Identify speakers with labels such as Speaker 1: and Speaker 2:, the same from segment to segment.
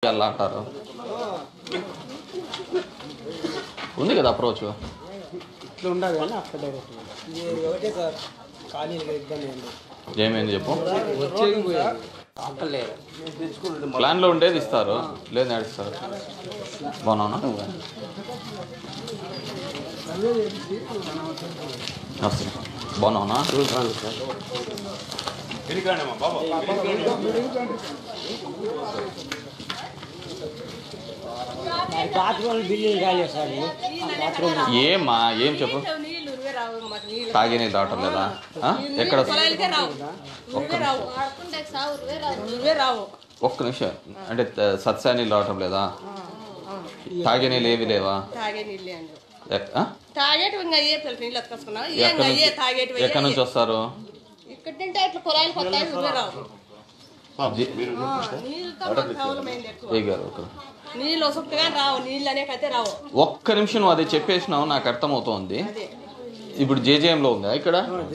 Speaker 1: అలా అంటారు ఉంది కదా అప్రోచ్
Speaker 2: ఇట్లా ఉండదు కానీ అక్కడ డైరెక్ట్
Speaker 3: ఇది ఒకటే సార్ ఖాళీ ఇబ్బంది ఉంది
Speaker 1: ఏమైంది చెప్పు
Speaker 2: వచ్చేది పోయేది అక్కడ లేదు
Speaker 1: ప్లాన్లో ఉండేది ఇస్తారు లేదు నడుస్తారు బాగున్నా నమస్తే బాగున్నావునా
Speaker 3: బాత్రూమ్ బిల్డింగ్ కాలేదు సార్ ఇది. బాత్రూమ్
Speaker 1: ఏమ్మా ఏం చెప్పు
Speaker 4: నీళ్ళు ఉరివే రావు మాకు నీళ్ళు
Speaker 1: తాగే నీళ్ళు రావటం లేదా ఆ? ఎక్కడ
Speaker 4: పొలాలకే రావు ఉరివే రావు ఉరివే రావు
Speaker 1: ఒక్క నిమిషం అంటే త- సత్సా నీళ్ళు రావటం లేదా తాగే నీళ్ళు ఏవి లేవా
Speaker 4: తాగే నీళ్ళే అండి
Speaker 1: ఎక్- ఆ?
Speaker 4: తాగేటివి ఇంకా అయ్యే పిల్లలు నీళ్ళు ఎత్తుకొచ్చుకున్నాం ఏం
Speaker 1: ఎక్కడి
Speaker 4: అయ్యే
Speaker 1: నుంచి
Speaker 4: తాగేటివి
Speaker 1: ఎక్కడి నుంచి వస్తారు
Speaker 4: ఇక్కడ తింటే ఇట్లా పొలాలు కొత్తాయి ఉరివే రావు
Speaker 1: జి-
Speaker 4: ఆ, నీళ్ళతో మాకు ప్రాబ్లమైంది ఎక్కువ
Speaker 1: ఏ గారు ఒక
Speaker 4: నీళ్ళు వసతుగా రావు నీళ్ళు అనేకైతే రావు
Speaker 1: ఒక్క నిమిషం నువ్వు అదే చెప్పేసినావు నాకు అర్థమవుతోంది
Speaker 4: అదే
Speaker 1: ఇప్పుడు జేజేఎంలో ఉందా ఇక్కడ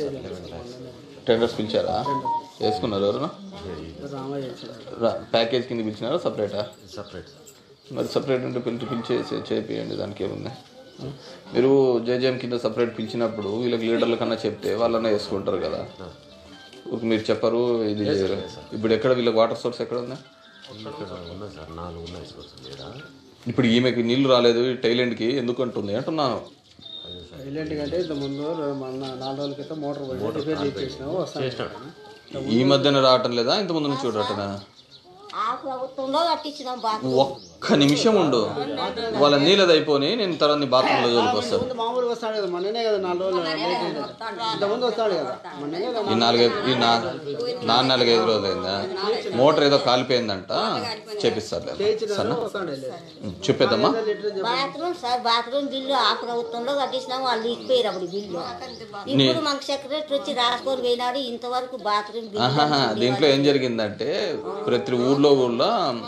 Speaker 1: టెండర్స్ పిలిచారా వేసుకున్నారు ఎవరు
Speaker 2: రామయ్య చేశాడు.
Speaker 1: రా- ప్యాకేజ్ కింద పిలిచినారా సపరేటా మరి సపరేట్ ఉంటే పిలిచి పిలిచి చేపియండి దానికి ఏముంది మీరు జేజేఎం కింద సపరేట్ పిలిచినప్పుడు వీళ్ళకి లీడర్ల కన్నా చెప్తే వాళ్ళనే వేసుకుంటారు కదా ఊరికి మీరు చెప్పరు ఇది చేయరు ఇప్పుడు ఎక్కడ వీళ్ళకి వాటర్ సోర్స్ ఎక్కడ ఉంది
Speaker 5: ఉన్నాయి సార్ నాలుగు ఉన్నాయి సోర్స్ ఇక్కడ
Speaker 1: ఇప్పుడు ఈమెకి నీళ్లు రాలేదు ఈ టైలెంట్కి ఎందుకు అంటుంది అంటున్నాను
Speaker 2: సైలెంట్ కంటే ఇంత ముందు మన నాలుగు రోజుల క్రితం మోటార్ పోయి రిపేర్ చేసేసినావు వస్తాను
Speaker 1: ఈ మధ్యన రావటం లేదా ఇంత ముందు నుంచి చూడటనా
Speaker 6: ఆ ప్రభుత్వంలో కట్టించినాం బాత్రూమ్
Speaker 1: ఒక్క నిమిషం ఉండు వాళ్ళ నీళ్ళది అయిపోయి నేను తర్వాత నీ బాత్రూంలో జోలికి వస్తాను
Speaker 2: ముందు మామూలుగా వస్తాడు కదా మొన్ననే కదా నాలుగు రోజులు లేట్ అయింది. ఇంత ముందు వస్తాడు కదా మొన్ననే కదా
Speaker 1: ఈ నాలుగైదు ఈ నా నాలుగు నాలుగైదు రోజులు అయిందా మోటార్ ఏదో కాలిపోయిందంట చేపిస్తారు సరేనా
Speaker 2: వస్తాడు
Speaker 1: ఉం, చెప్పేద్దామా
Speaker 6: బాత్రూమ్ సార్ బాత్రూమ్ బిల్లు ఆ ప్రభుత్వంలో కట్టించినాం వాళ్ళు ఇచ్చిపోయారు అప్పుడు బిల్లు ఇప్పుడు మనకు సెక్రటరీ వచ్చి రాసుకొని పోయినాడు ఇంతవరకు బాత్రూమ్ బిల్లు
Speaker 1: ఆహాహా దీంట్లో ఏం జరిగిందంటే ప్రతి ఊర్లో కూడా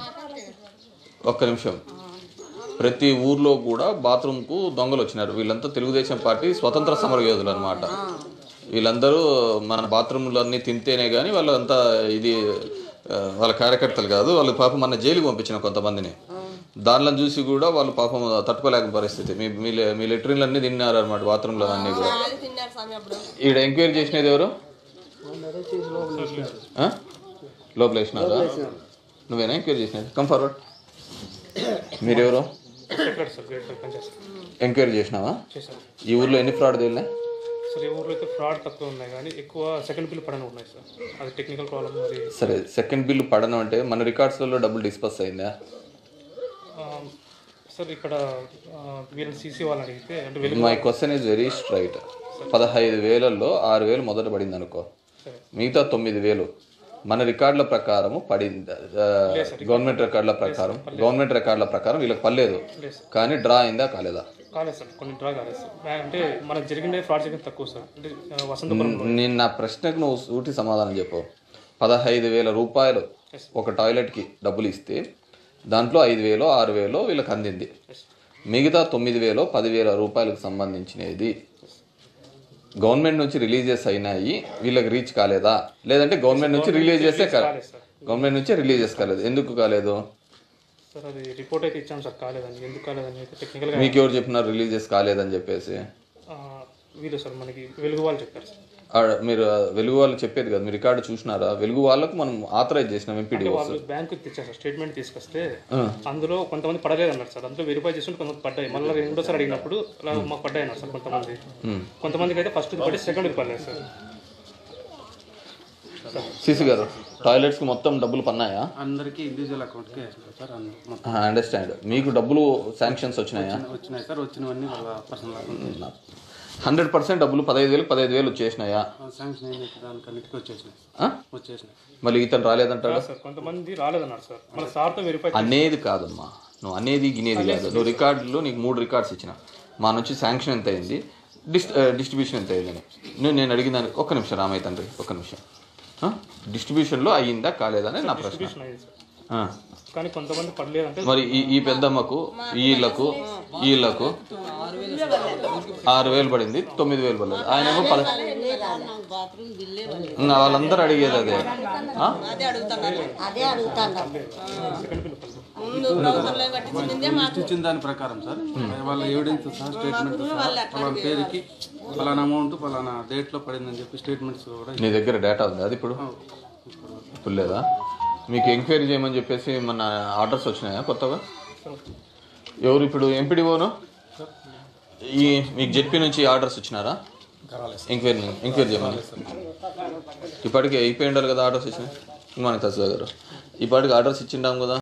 Speaker 1: ఒక్క నిమిషం ప్రతి ఊర్లో కూడా బాత్రూమ్కు దొంగలు వచ్చినారు వీళ్ళంతా తెలుగుదేశం పార్టీ స్వతంత్ర సమరయోధులు అనమాట వీళ్ళందరూ మన బాత్రూంలు అన్నీ తింటేనే కానీ వాళ్ళంతా ఇది ఆ, వాళ్ళ కార్యకర్తలు కాదు వాళ్ళు పాపం మన జైలుకి పంపించిన కొంతమందిని దానిలో చూసి కూడా వాళ్ళు పాపం తట్టుకోలేక పరిస్థితి మీ మీ మీ లెట్రిన్లు అన్నీ తిన్నారు అనమాట బాత్రూంలో అన్నీ కూడా
Speaker 4: అది తిన్నారు స్వామి అప్పుడు
Speaker 1: ఈడ ఎంక్వైరీ చేసినది ఎవరు ఆ? లోపల వేసినారా నువ్వేనా ఎంక్వైరీ చేసినది కమ్ ఫార్వర్డ్ మీరెవరు
Speaker 7: ఎక్కడ సార్ గ్రేట్ సార్ పనిచేస్తాం
Speaker 1: ఎంక్వైరీ చేసినావా
Speaker 7: చేశాను
Speaker 1: ఈ ఊర్లో ఎన్ని ఫ్రాడ్ తేలినాయి
Speaker 7: సార్ ఈ ఊర్లో అయితే ఫ్రాడ్ తక్కువ ఉన్నాయి కానీ ఎక్కువ సెకండ్ బిల్ పడని ఉన్నాయి సార్ అది టెక్నికల్ ప్రాబ్లమ్ మరి
Speaker 1: సరే సెకండ్ బిల్ పడడం అంటే మన రికార్డ్స్లలో డబ్బులు డిస్పస్ అయిందా
Speaker 7: ఆ, సార్ ఇక్కడ ఆ, వీళ్ళని సీసీ వాళ్ళని అడిగితే అంటే వెలుగు
Speaker 1: my question is very straight పదహైదు వేలల్లో ఆరు వేలు మొదట పడింది అనుకో మిగతా తొమ్మిది వేలు మన రికార్డుల ప్రకారము పడింది ఆ, గవర్నమెంట్ రికార్డుల ప్రకారం గవర్నమెంట్ రికార్డుల ప్రకారం వీళ్ళకి పర్లేదు కానీ డ్రా అయిందా కాలేదా
Speaker 7: కాలేదు సార్ కొన్ని డ్రా కాలేదు సార్ బ్యా- అంటే మనకు జరిగిన ఫ్రాడ్ జరిగింది తక్కువ సార్ అంటే ఆ, వసంతపురంలో
Speaker 1: నేను నా ప్రశ్నకు నువ్వు సూటి సమాధానం చెప్పు పదహైదు వేల రూపాయలు ఒక టాయిలెట్కి డబ్బులు ఇస్తే దాంట్లో ఐదు వేలో ఆరు వేలో వీళ్ళకి అందింది మిగతా తొమ్మిది వేలో పదివేల రూపాయలకు సంబంధించినది గవర్నమెంట్ నుంచి రిలీజెస్ అయినాయి వీళ్ళకి రీచ్ కాలేదా లేదంటే గవర్నమెంట్ నుంచి రిలీజ్ చేస్తే
Speaker 7: కాలేదు సార్
Speaker 1: గవర్నమెంట్ నుంచి రిలీజెస్ కాలేదు ఎందుకు కాలేదు
Speaker 7: సార్ అది రిపోర్ట్ అయితే ఇచ్చాం సార్ కాలేదని ఎందుకు కాలేదని అయితే టెక్నికల్గా
Speaker 1: మీకు ఎవరు చెప్పినారు రిలీజెస్ కాలేదని చెప్పేసి
Speaker 7: ఆ, వీళ్ళు సార్ మనకి వెలుగు వాళ్ళు చెప్పారు సార్
Speaker 1: ఆడ మీరు వెలుగు వాళ్ళు చెప్పేది కదా మీరు రికార్డు చూసినారా వెలుగు వాళ్ళకు మనం ఆథరైజ్ చేసినాం ఎంపీడీఓస్
Speaker 7: వాళ్ళు బ్యాంకుకి తెచ్చారు సార్ స్టేట్మెంట్ తీసుకొస్తే అందులో కొంతమంది పడలేదు అన్నారు సార్ అందులో వెరిఫై చేస్తుంటే కొంతమంది పడ్డాయి మళ్ళీ రెండోసారి అడిగినప్పుడు అలా మాకు పడ్డాయి అన్నారు సార్ కొంతమంది కొంతమందికి అయితే ఫస్ట్ పడి సెకండ్ పడలేదు సార్
Speaker 1: సిసి గారు టాయిలెట్స్కి మొత్తం డబ్బులు పన్నాయా
Speaker 2: అందరికీ ఇండివిజువల్ అకౌంట్కి వేసినారు సార్ అన్ని మొత్తం
Speaker 1: అండర్స్టాండ్ మీకు డబ్బులు శాంక్షన్స్ వచ్చినాయా
Speaker 2: వచ్చినాయి సార్ వచ్చినవన్నీ వాళ్ళ పర్సనల్ అకౌంట్
Speaker 1: హండ్రెడ్ పర్సెంట్ డబ్బులు పదహైదు వేలు పదహైదు వేలు వచ్చేసినాయా
Speaker 2: శాంక్షన్ అయిన దానికి అన్నిటికీ వచ్చేసినాయి
Speaker 1: ఆ?
Speaker 2: వచ్చేసినాయి
Speaker 1: మళ్ళీ ఇతను రాలేదంటాడు
Speaker 7: సార్ కొంతమంది రాలేదన్నారు సార్ మన సార్తో వెరిఫై
Speaker 1: అనేది కాదమ్మా నువ్వు అనేది గినేది కాదు నువ్వు రికార్డులో నీకు మూడు రికార్డ్స్ ఇచ్చిన మా నుంచి శాంక్షన్ ఎంత అయింది డిస్ డిస్ట్రిబ్యూషన్ ఎంత అయిందని నువ్వు నేను అడిగిన దానికి ఒక్క నిమిషం రామయ్య తండ్రి ఒక్క నిమిషం ఆ? డిస్ట్రిబ్యూషన్లో అయ్యిందా కాలేదని నా ప్రశ్న
Speaker 7: డిస్ట్రిబ్యూషన్ అయింది సార్
Speaker 1: ఆ.
Speaker 7: కానీ కొంతమంది పడలేదంటే
Speaker 1: మరి ఈ ఈ పెద్దమ్మకు వీళ్ళకు వీళ్ళకు ఆరు వేలు పడింది తొమ్మిది వేలు పడలేదు ఆయన ఏమో పద ఇంకా వాళ్ళందరూ అడిగేది అదే ఆ?
Speaker 4: అదే అడుగుతున్నారు
Speaker 6: అదే అడుగుతాను
Speaker 7: సెకండ్ బిల్ పడలేదు
Speaker 4: ముందు ప్రభుత్వంలో కట్టించిందే మాకు
Speaker 8: ఇచ్చిన దాని ప్రకారం సార్ వాళ్ళ ఎవిడెన్స్ సహా స్టేట్మెంట్ సహా వాళ్ళ పేరుకి ఫలానా అమౌంట్ ఫలానా డేట్లో పడిందని చెప్పి స్టేట్మెంట్స్ కూడా
Speaker 1: నీ దగ్గర డేటా ఉంది అది ఇప్పుడు ఇప్పుడు లేదా మీకు ఎంక్వైరీ చేయమని చెప్పేసి మన ఆర్డర్స్ వచ్చినాయా కొత్తగా ఎవరు ఇప్పుడు ఎంపీడీఓను ఈ మీకు జెడ్పీ నుంచి ఆర్డర్స్ వచ్చినారా ఎంక్వైరీ ఎంక్వైరీ చేయమని ఇప్పటికి అయిపోయి ఉండాలి కదా ఆర్డర్స్ ఇచ్చినాయి మనకి తస్సు గారు ఇప్పటికి ఆర్డర్స్ ఇచ్చిండాం కదా